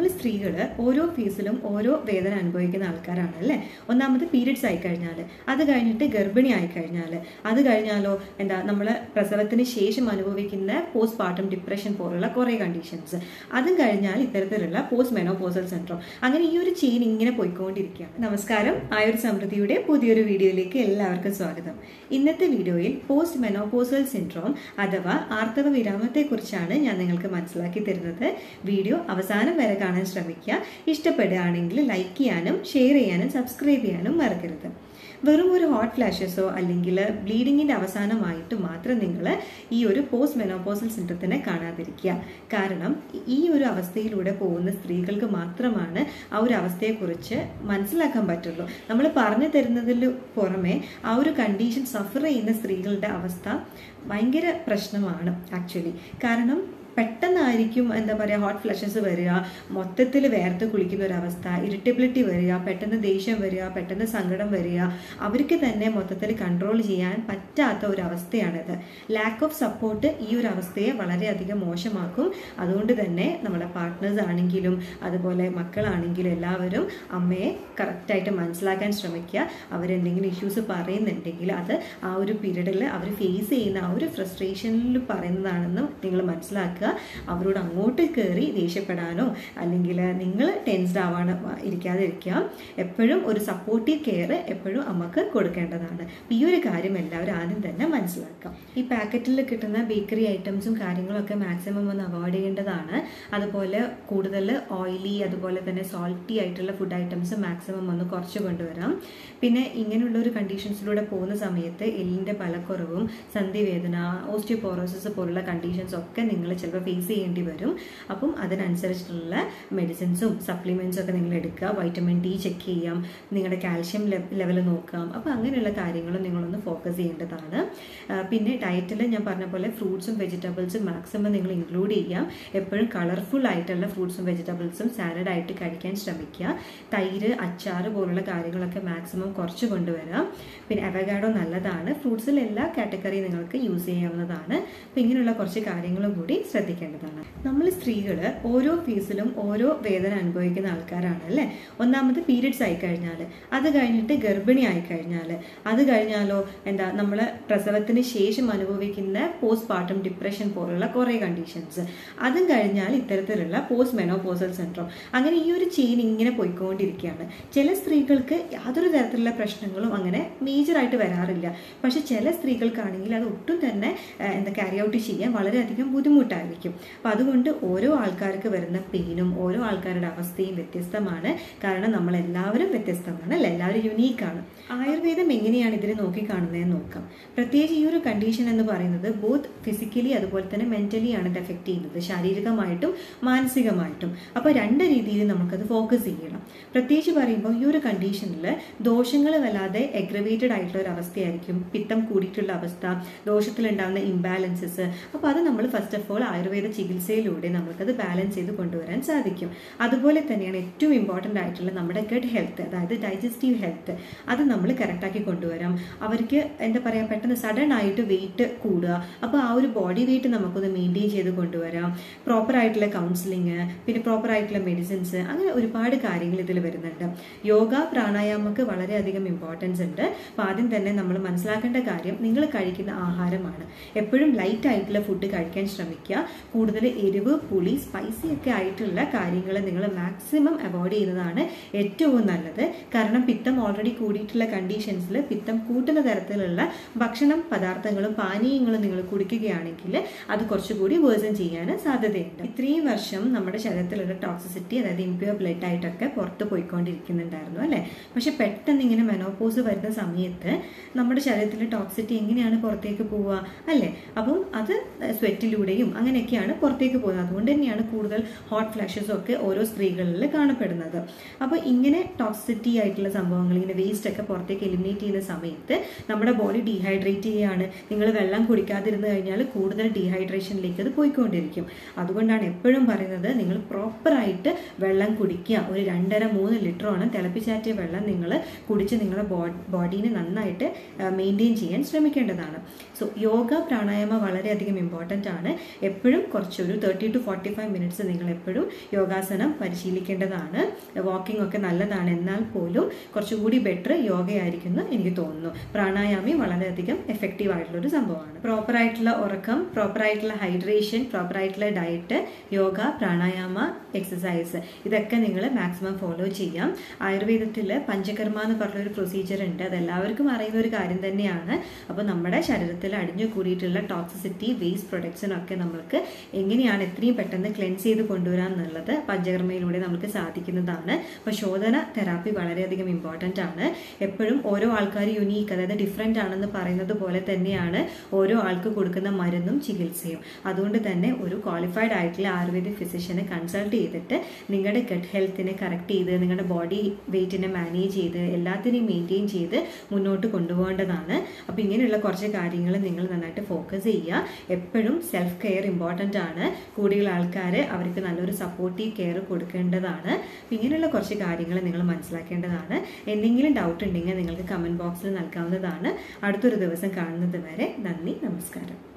നമ്മൾ സ്ത്രീകൾ ഓരോ ഫേസിലും ഓരോ വേദന അനുഭവിക്കുന്ന ആൾക്കാരാണ് അല്ലേ ഒന്നാമത് പീരിയഡ്സ് ആയി കഴിഞ്ഞാൽ അത് കഴിഞ്ഞിട്ട് ഗർഭിണി ആയി കഴിഞ്ഞാൽ അത് കഴിഞ്ഞാലോ എന്താ നമ്മൾ പ്രസവത്തിന് ശേഷം അനുഭവിക്കുന്ന പോസ്റ്റ് പാർട്ടം ഡിപ്രഷൻ പോലുള്ള കുറേ കണ്ടീഷൻസ് അതും കഴിഞ്ഞാൽ ഇത്തരത്തിലുള്ള പോസ്റ്റ് മെനോപോസൽ സിൻഡ്രോം അങ്ങനെ ഈ ഒരു ചെയിൻ ഇങ്ങനെ പോയിക്കൊണ്ടിരിക്കുകയാണ് നമസ്കാരം ആയുർ സമൃദ്ധിയുടെ പുതിയൊരു വീഡിയോയിലേക്ക് എല്ലാവർക്കും സ്വാഗതം ഇന്നത്തെ വീഡിയോയിൽ പോസ്റ്റ് മെനോപോസൽ സിൻഡ്രോം അഥവാ ആർത്തവ വിരാമത്തെക്കുറിച്ചാണ് ഞാൻ നിങ്ങൾക്ക് മനസ്സിലാക്കി തരുന്നത് വീഡിയോ അവസാനം വരെ കാണാൻ ശ്രമിക്കുക ഇഷ്ടപ്പെടുകയാണെങ്കിൽ ലൈക്ക് ചെയ്യാനും ഷെയർ ചെയ്യാനും സബ്സ്ക്രൈബ് ചെയ്യാനും മറക്കരുത് വെറും ഒരു ഹോട്ട് ഫ്ലാഷസോ അല്ലെങ്കിൽ ബ്ലീഡിങ്ങിൻ്റെ അവസാനമായിട്ട് മാത്രം നിങ്ങൾ ഈ ഒരു പോസ്റ്റ് മെനോപോസൽ സിൻഡ്രത്തിനെ കാണാതിരിക്കുക കാരണം ഈ ഒരു അവസ്ഥയിലൂടെ പോകുന്ന സ്ത്രീകൾക്ക് മാത്രമാണ് ആ ഒരു അവസ്ഥയെക്കുറിച്ച് മനസ്സിലാക്കാൻ പറ്റുള്ളൂ നമ്മൾ പറഞ്ഞു തരുന്നതിൽ പുറമെ ആ ഒരു കണ്ടീഷൻ സഫർ ചെയ്യുന്ന സ്ത്രീകളുടെ അവസ്ഥ ഭയങ്കര പ്രശ്നമാണ് ആക്ച്വലി കാരണം പെട്ടെന്നായിരിക്കും എന്താ പറയുക ഹോട്ട് ഫ്ലഷസ് വരിക മൊത്തത്തിൽ വേർത്ത് കുളിക്കുന്ന ഒരു അവസ്ഥ ഇറിറ്റബിലിറ്റി വരിക പെട്ടെന്ന് ദേഷ്യം വരിക പെട്ടെന്ന് സങ്കടം വരിക അവർക്ക് തന്നെ മൊത്തത്തിൽ കൺട്രോൾ ചെയ്യാൻ പറ്റാത്ത ഒരു അവസ്ഥയാണിത് ലാക്ക് ഓഫ് സപ്പോർട്ട് ഈ ഒരു അവസ്ഥയെ വളരെയധികം മോശമാക്കും അതുകൊണ്ട് തന്നെ നമ്മുടെ പാർട്ട്നേഴ്സ് ആണെങ്കിലും അതുപോലെ മക്കളാണെങ്കിലും എല്ലാവരും അമ്മയെ കറക്റ്റായിട്ട് മനസ്സിലാക്കാൻ ശ്രമിക്കുക അവരെന്തെങ്കിലും ഇഷ്യൂസ് പറയുന്നുണ്ടെങ്കിൽ അത് ആ ഒരു പീരീഡിൽ അവർ ഫേസ് ചെയ്യുന്ന ആ ഒരു ഫ്രസ്ട്രേഷനിൽ പറയുന്നതാണെന്ന് നിങ്ങൾ മനസ്സിലാക്കുക അവരോട് അങ്ങോട്ട് കയറി ദേഷ്യപ്പെടാനോ അല്ലെങ്കിൽ നിങ്ങൾ ടെൻസ്ഡ് ആവാനോ ഇരിക്കാതെ ഇരിക്കുക എപ്പോഴും ഒരു സപ്പോർട്ടീവ് കെയർ എപ്പോഴും അമ്മക്ക് കൊടുക്കേണ്ടതാണ് ഈ ഒരു കാര്യം എല്ലാവരും ആദ്യം തന്നെ മനസ്സിലാക്കാം ഈ പാക്കറ്റിൽ കിട്ടുന്ന ബേക്കറി ഐറ്റംസും കാര്യങ്ങളൊക്കെ മാക്സിമം ഒന്ന് അവോയ്ഡ് ചെയ്യേണ്ടതാണ് അതുപോലെ കൂടുതൽ ഓയിലി അതുപോലെ തന്നെ സോൾട്ടി ആയിട്ടുള്ള ഫുഡ് ഐറ്റംസ് മാക്സിമം ഒന്ന് കുറച്ച് കൊണ്ടുവരാം പിന്നെ ഇങ്ങനെയുള്ള ഒരു കണ്ടീഷൻസിലൂടെ പോകുന്ന സമയത്ത് എല്ലിൻ്റെ ബലക്കുറവും സന്ധിവേദന ഓസ്റ്റിയോപോറോസിസ് പോലുള്ള കണ്ടീഷൻസ് ഒക്കെ നിങ്ങൾ ചിലപ്പോൾ ഫേസ് ചെയ്യേണ്ടി വരും അപ്പം അതിനനുസരിച്ചിട്ടുള്ള മെഡിസിൻസും സപ്ലിമെൻറ്റ്സും ഒക്കെ നിങ്ങൾ എടുക്കുക വൈറ്റമിൻ ഡി ചെക്ക് ചെയ്യാം നിങ്ങളുടെ കാൽഷ്യം ലെവൽ നോക്കാം അപ്പോൾ അങ്ങനെയുള്ള കാര്യങ്ങളും നിങ്ങളൊന്ന് ഫോക്കസ് ചെയ്യേണ്ടതാണ് പിന്നെ ഡയറ്റിൽ ഞാൻ പറഞ്ഞ പോലെ ഫ്രൂട്ട്സും വെജിറ്റബിൾസും മാക്സിമം നിങ്ങൾ ഇൻക്ലൂഡ് ചെയ്യാം എപ്പോഴും കളർഫുൾ ആയിട്ടുള്ള ഫ്രൂട്ട്സും വെജിറ്റബിൾസും സാലഡ് ആയിട്ട് കഴിക്കാൻ ശ്രമിക്കുക തൈര് അച്ചാറ് പോലുള്ള കാര്യങ്ങളൊക്കെ മാക്സിമം കുറച്ച് കൊണ്ടുവരാം പിന്നെ അവഗാഡോ നല്ലതാണ് ഫ്രൂട്ട്സിൽ എല്ലാ കാറ്റഗറിയും നിങ്ങൾക്ക് യൂസ് ചെയ്യാവുന്നതാണ് അപ്പോൾ ഇങ്ങനെയുള്ള കുറച്ച് കാര്യങ്ങളും കൂടി ശ്രദ്ധിക്കേണ്ടതാണ് നമ്മൾ സ്ത്രീകൾ ഓരോ ഫേസിലും ഓരോ വേദന അനുഭവിക്കുന്ന ആൾക്കാരാണ് അല്ലേ ഒന്നാമത് പീരിയഡ്സ് ആയി കഴിഞ്ഞാൽ അത് കഴിഞ്ഞിട്ട് ഗർഭിണി ആയി കഴിഞ്ഞാൽ അത് കഴിഞ്ഞാലോ എന്താ നമ്മൾ പ്രസവത്തിന് ശേഷം അനുഭവിക്കുന്ന പോസ്റ്റ് പാർട്ടം ഡിപ്രഷൻ പോലുള്ള കുറേ കണ്ടീഷൻസ് അതും കഴിഞ്ഞാൽ ഇത്തരത്തിലുള്ള പോസ്റ്റ് മെനോപോസൽ സിൻഡ്രോം അങ്ങനെ ഈ ഒരു ചെയിൻ ഇങ്ങനെ പോയിക്കൊണ്ടിരിക്കുകയാണ് ചില സ്ത്രീകൾക്ക് യാതൊരു തരത്തിലുള്ള പ്രശ്നങ്ങളും അങ്ങനെ മേജറായിട്ട് വരാറില്ല പക്ഷെ ചില സ്ത്രീകൾക്കാണെങ്കിൽ അത് ഒട്ടും തന്നെ എന്താ ക്യാരി ഔട്ട് ചെയ്യാൻ വളരെയധികം ബുദ്ധിമുട്ടായിരിക്കും അപ്പം അതുകൊണ്ട് ഓരോ ആൾക്കാർക്ക് വരുന്ന പെയിനും ഓരോ ആൾക്കാരുടെ അവസ്ഥയും വ്യത്യസ്തമാണ് കാരണം നമ്മളെല്ലാവരും വ്യത്യസ്തമാണ് അല്ല എല്ലാവരും യുണീക്കാണ് ആയുർവേദം എങ്ങനെയാണ് ഇതിനെ നോക്കിക്കാണുന്നതെന്ന് നോക്കാം പ്രത്യേകിച്ച് ഈ ഒരു കണ്ടീഷൻ എന്ന് പറയുന്നത് ബോത്ത് ഫിസിക്കലി അതുപോലെ തന്നെ മെന്റലി ആണ് ഇത് എഫക്ട് ചെയ്യുന്നത് ശാരീരികമായിട്ടും മാനസികമായിട്ടും അപ്പോൾ രണ്ട് രീതിയിൽ നമുക്കത് ഫോക്കസ് ചെയ്യണം പ്രത്യേകിച്ച് പറയുമ്പോൾ ഈ ഒരു കണ്ടീഷനിൽ ദോഷങ്ങൾ വല്ലാതെ എഗ്രവേറ്റഡ് ആയിട്ടുള്ള ഒരു അവസ്ഥയായിരിക്കും പിത്തം കൂടിയിട്ടുള്ള അവസ്ഥ ദോഷത്തിലുണ്ടാകുന്ന ഇംബാലൻസസ് അപ്പോൾ അത് നമ്മൾ ഫസ്റ്റ് ഓഫ് ഓൾ ആയുർവേദ ചികിത്സയിലൂടെ നമുക്കത് ബാലൻസ് ചെയ്ത് കൊണ്ടുവരാൻ സാധിക്കും അതുപോലെ തന്നെയാണ് ഏറ്റവും ഇമ്പോർട്ടൻ്റ് ആയിട്ടുള്ള നമ്മുടെ ഗഡ് ഹെൽത്ത് അതായത് ഡൈജസ്റ്റീവ് ഹെൽത്ത് അത് നമ്മൾ കറക്റ്റാക്കി കൊണ്ടുവരാം അവർക്ക് എന്താ പറയുക പെട്ടെന്ന് സഡൻ ആയിട്ട് വെയിറ്റ് കൂടുക അപ്പോൾ ആ ഒരു ബോഡി വെയിറ്റ് നമുക്കൊന്ന് മെയിൻറ്റെയിൻ ചെയ്ത് കൊണ്ടുവരാം പ്രോപ്പർ ആയിട്ടുള്ള കൗൺസിലിങ് പിന്നെ പ്രോപ്പർ ആയിട്ടുള്ള മെഡിസിൻസ് അങ്ങനെ ഒരുപാട് കാര്യങ്ങൾ ഇതിൽ വരുന്നുണ്ട് യോഗ പ്രാണായാമക്ക് വളരെയധികം ഇമ്പോർട്ടൻസ് ഉണ്ട് അപ്പോൾ ആദ്യം തന്നെ നമ്മൾ മനസ്സിലാക്കേണ്ട കാര്യം നിങ്ങൾ കഴിക്കുന്ന ആഹാരമാണ് എപ്പോഴും ലൈറ്റ് ആയിട്ടുള്ള ഫുഡ് കഴിക്കാൻ ശ്രമിക്കുക കൂടുതൽ എരിവ് പുളി സ്പൈസി ഒക്കെ ആയിട്ടുള്ള കാര്യങ്ങൾ നിങ്ങൾ മാക്സിമം അവോയ്ഡ് ചെയ്യുന്നതാണ് ഏറ്റവും നല്ലത് കാരണം പിത്തം ഓൾറെഡി കൂടിയിട്ടുള്ള കണ്ടീഷൻസിൽ പിത്തം കൂട്ടുന്ന തരത്തിലുള്ള ഭക്ഷണം പദാർത്ഥങ്ങളും പാനീയങ്ങളും നിങ്ങൾ കുടിക്കുകയാണെങ്കിൽ അത് കുറച്ചുകൂടി വേഴ്സൺ ചെയ്യാൻ സാധ്യതയുണ്ട് ഇത്രയും വർഷം നമ്മുടെ ശരീരത്തിലുള്ള ടോക്സിസിറ്റി അതായത് ഇംപ്യൂർ ബ്ലഡ് ആയിട്ടൊക്കെ പുറത്ത് പോയിക്കൊണ്ടിരിക്കുന്നുണ്ടായിരുന്നു അല്ലേ പക്ഷെ പെട്ടെന്ന് ഇങ്ങനെ മെനോപോസ് വരുന്ന സമയത്ത് നമ്മുടെ ശരീരത്തിലെ ടോക്സിറ്റി എങ്ങനെയാണ് പുറത്തേക്ക് പോവുക അല്ലേ അപ്പം അത് സ്വെറ്റിലൂടെയും അങ്ങനെയൊക്കെയാണ് പുറത്തേക്ക് പോകുന്നത് അതുകൊണ്ട് തന്നെയാണ് കൂടുതൽ ഹോട്ട് ഫ്ലാഷസ് ഒക്കെ ഓരോ സ്ത്രീകളിൽ കാണപ്പെടുന്നത് അപ്പോൾ ഇങ്ങനെ ടോക്സിറ്റി ആയിട്ടുള്ള സംഭവങ്ങൾ ഇങ്ങനെ വേസ്റ്റ് ഒക്കെ പുറത്തേക്ക് എലിമിനേറ്റ് ചെയ്യുന്ന സമയത്ത് നമ്മുടെ ബോഡി ഡീഹൈഡ്രേറ്റ് ചെയ്യുകയാണ് നിങ്ങൾ വെള്ളം കുടിക്കാതിരുന്ന് കഴിഞ്ഞാൽ കൂടുതൽ ഡീഹൈഡ്രേഷനിലേക്ക് അത് പോയിക്കൊണ്ടിരിക്കും അതുകൊണ്ടാണ് എപ്പോഴും പറയുന്നത് നിങ്ങൾ പ്രോപ്പറായിട്ട് വെള്ളം കുടിക്കുക ഒരു രണ്ടര മൂന്ന് ലിറ്ററോളം തിളപ്പിച്ചാറ്റിയ വെള്ളം നിങ്ങൾ കുടിച്ച് നിങ്ങളുടെ ബോഡീനെ നന്നായിട്ട് മെയിൻറ്റെയിൻ ചെയ്യാൻ ശ്രമിക്കേണ്ടതാണ് സോ യോഗ പ്രാണായാമ വളരെയധികം ഇമ്പോർട്ടൻ്റ് ആണ് എപ്പോഴും എപ്പോഴും കുറച്ചൊരു thirty to forty five minutes നിങ്ങൾ എപ്പോഴും യോഗാസനം പരിശീലിക്കേണ്ടതാണ് വാക്കിംഗ് ഒക്കെ നല്ലതാണ് എന്നാൽ പോലും കുറച്ചുകൂടി ബെറ്റർ യോഗയായിരിക്കും എന്ന് എനിക്ക് തോന്നുന്നു പ്രാണായാമി വളരെയധികം എഫക്റ്റീവ് ആയിട്ടുള്ള ഒരു സംഭവമാണ് പ്രോപ്പർ ആയിട്ടുള്ള ഉറക്കം പ്രോപ്പർ ആയിട്ടുള്ള ഹൈഡ്രേഷൻ പ്രോപ്പർ ആയിട്ടുള്ള ഡയറ്റ് യോഗ പ്രാണായാമ എക്സസൈസ് ഇതൊക്കെ നിങ്ങൾ മാക്സിമം ഫോളോ ചെയ്യാം ആയുർവേദത്തിൽ പഞ്ചകർമ്മ എന്ന് പറഞ്ഞൊരു പ്രൊസീജിയർ ഉണ്ട് അത് എല്ലാവർക്കും അറിയുന്ന ഒരു കാര്യം തന്നെയാണ് അപ്പോൾ നമ്മുടെ ശരീരത്തിൽ അടിഞ്ഞു കൂടിയിട്ടുള്ള ടോക്സിസിറ്റി വേസ്റ്റ് പ്രൊഡക്ട്സിനൊക്കെ നമ്മൾക്ക് എങ്ങനെയാണ് എത്രയും പെട്ടെന്ന് ക്ലെൻസ് ചെയ്ത് കൊണ്ടുവരാൻ എന്നുള്ളത് പഞ്ചകർമ്മയിലൂടെ നമുക്ക് സാധിക്കുന്നതാണ് അപ്പോൾ ശോധന തെറാപ്പി വളരെയധികം ഇമ്പോർട്ടൻ്റ് ആണ് എപ്പോഴും ഓരോ ആൾക്കാർ യുണീക്ക് അതായത് ഡിഫറെൻ്റ് ആണെന്ന് പറയുന്നത് പോലെ തന്നെയാണ് ഓരോ ആൾക്ക് കൊടുക്കുന്ന മരുന്നും ചികിത്സയും അതുകൊണ്ട് തന്നെ ഒരു ക്വാളിഫൈഡ് ആയിട്ടുള്ള ആയുർവേദിക് ഫിസിഷ്യനെ കൺസൾട്ട് ചെയ്തിട്ട് നിങ്ങളുടെ ഗട്ട് ഹെൽത്തിനെ കറക്റ്റ് ചെയ്ത് നിങ്ങളുടെ ബോഡി വെയിറ്റിനെ മാനേജ് ചെയ്ത് എല്ലാത്തിനെയും മെയിൻറ്റെയിൻ ചെയ്ത് മുന്നോട്ട് കൊണ്ടുപോകേണ്ടതാണ് അപ്പോൾ ഇങ്ങനെയുള്ള കുറച്ച് കാര്യങ്ങൾ നിങ്ങൾ നന്നായിട്ട് ഫോക്കസ് ചെയ്യുക എപ്പോഴും സെൽഫ് കെയർ ഇമ്പോർട്ടൻ്റ് ആണ് കൂടുതൽ ആൾക്കാർ അവർക്ക് നല്ലൊരു സപ്പോർട്ടീവ് കെയർ കൊടുക്കേണ്ടതാണ് അപ്പോൾ ഇങ്ങനെയുള്ള കുറച്ച് കാര്യങ്ങൾ നിങ്ങൾ മനസ്സിലാക്കേണ്ടതാണ് എന്തെങ്കിലും ഡൗട്ട് ഉണ്ടെങ്കിൽ നിങ്ങൾക്ക് കമൻറ്റ് ബോക്സിൽ നൽകാവുന്നതാണ് അടുത്തൊരു ദിവസം കാണുന്നത് വരെ നന്ദി നമസ്കാരം